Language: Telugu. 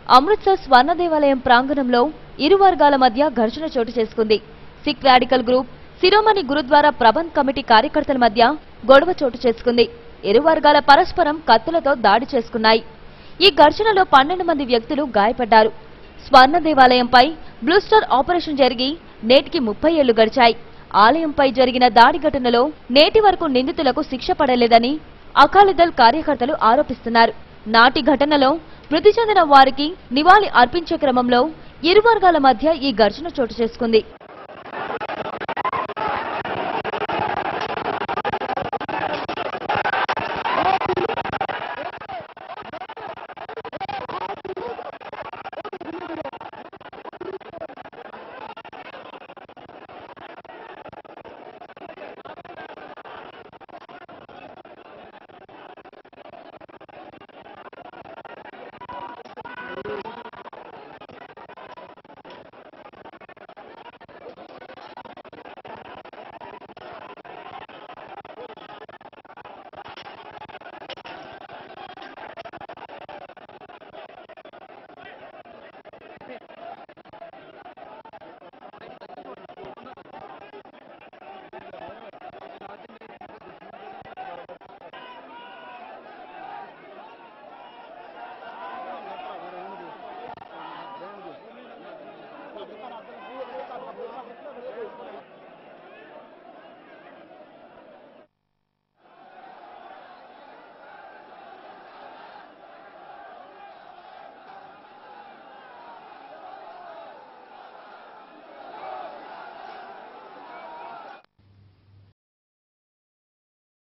అమృత్సర్ స్వర్ణ దేవాలయం ప్రాంగణంలో ఇరు వర్గాల మధ్య ఘర్షణ చోటు చేసుకుంది Sikh radical group Shiromani Gurdwara Prabandh committee కార్యకర్తల మధ్య గొడవ చోటు చేసుకుంది ఇరు వర్గాల పరస్పరం కత్తులతో దాడి చేసుకున్నాయి ఈ ఘర్షణలో పన్నెండు మంది వ్యక్తులు గాయపడ్డారు స్వర్ణ దేవాలయంపై బ్లూస్టర్ ఆపరేషన్ జరిగి నేటికి ముప్పై ఏళ్లు గడిచాయి ఆలయంపై జరిగిన దాడి ఘటనలో నేటి వరకు నిందితులకు శిక్ష పడలేదని అకాలీదళ్ కార్యకర్తలు ఆరోపిస్తున్నారు నాటి ఘటనలో మృతి చెందిన వారికి నివాళి అర్పించే క్రమంలో ఇరు వర్గాల మధ్య ఈ ఘర్షణ చోటు చేసుకుంది